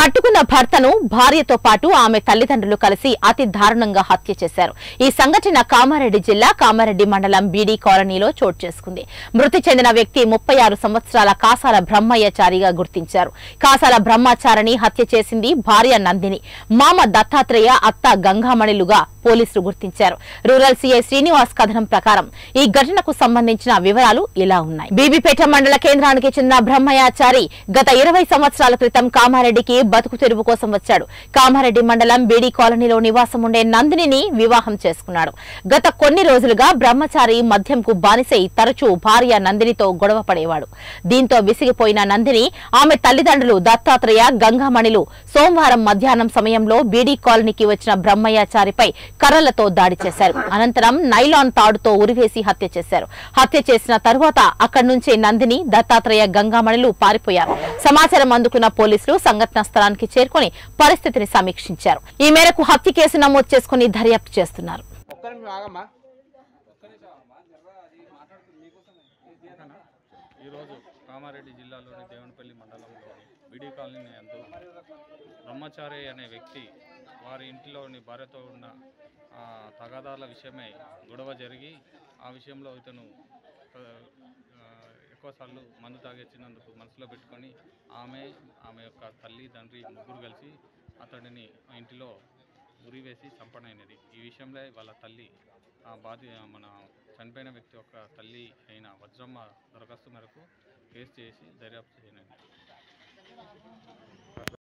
కట్టుకున్న భర్తను భార్యతో పాటు ఆమె తల్లిదండ్రులు కలిసి అతి దారుణంగా హత్య చేశారు ఈ సంఘటన కామారెడ్డి జిల్లా కామారెడ్డి మండలం బీడీ కాలనీలో చోటు చేసుకుంది మృతి చెందిన వ్యక్తి ముప్పై ఆరు సంవత్సరాల కాసాల బ్రహ్మయ్యచారిగా గుర్తించారు కాసాల బ్రహ్మచారిని హత్య చేసింది భార్య నందిని మామ దత్తాత్రేయ అత్త గంగామణిలుగా పోలీసులు గుర్తించారు రూరల్ సీఐ శ్రీనివాస్ కథనం ప్రకారం ఈ ఘటనకు సంబంధించిన వివరాలు ఇలా ఉన్నాయి బీబీపేట మండల కేంద్రానికి చెందిన బ్రహ్మయాచారి గత ఇరవై సంవత్సరాల క్రితం కామారెడ్డికి బతుకు తెరువు కోసం వచ్చాడు కామారెడ్డి మండలం బీడీ కాలనీలో నివాసం ఉండే నందినిని వివాహం చేసుకున్నాడు గత కొన్ని రోజులుగా బ్రహ్మచారి మద్యంకు బానిసై తరచూ భార్య నందినితో గొడవ పడేవాడు దీంతో విసిగిపోయిన నందిని ఆమె తల్లిదండ్రులు దత్తాత్రేయ గంగామణిలు సోమవారం మధ్యాహ్నం సమయంలో బీడీ కాలనీకి వచ్చిన బ్రహ్మయ్యాచారిపై కర్రలతో దాడి చేశారు అనంతరం నైలాన్ తాడుతో ఉరివేసి హత్య చేశారు హత్య చేసిన తరువాత అక్కడి నుంచి నందిని దత్తాత్రేయ గంగామణులు పారిపోయారు సమాచారం అందుకున్న పోలీసులు సంఘటనా స్థలానికి చేరుకుని పరిస్థితిని సమీక్షించారు ఈ మేరకు హత్య కేసు నమోదు చేసుకుని దర్యాప్తు చేస్తున్నారు ఒక్క నిమిషం ఆగమ్మా ఈరోజు కామారెడ్డి జిల్లాలోని దేవనపల్లి మండలంలోని బిడి కాలనీ నందు బ్రహ్మచారి అనే వ్యక్తి వారి ఇంటిలోని భార్యతో ఉన్న ఆ, తగాదాల విషయమై గొడవ జరిగి ఆ విషయంలో ఇతను ఆ, ఆ, ఎక్కువసార్లు మందు తాగేసినందుకు మనసులో పెట్టుకొని ఆమె ఆమె యొక్క తల్లి తండ్రి ముగ్గురు కలిసి అతడిని ఆ ఇంటిలో ఉరివేసి చంపనైనది ఈ విషయంలో వాళ్ళ తల్లి ఆ బాధి మన చనిపోయిన వ్యక్తి యొక్క తల్లి అయిన వజ్రమ్మ దరఖాస్తు మేరకు కేసు చేసి దర్యాప్తు చేయనుంది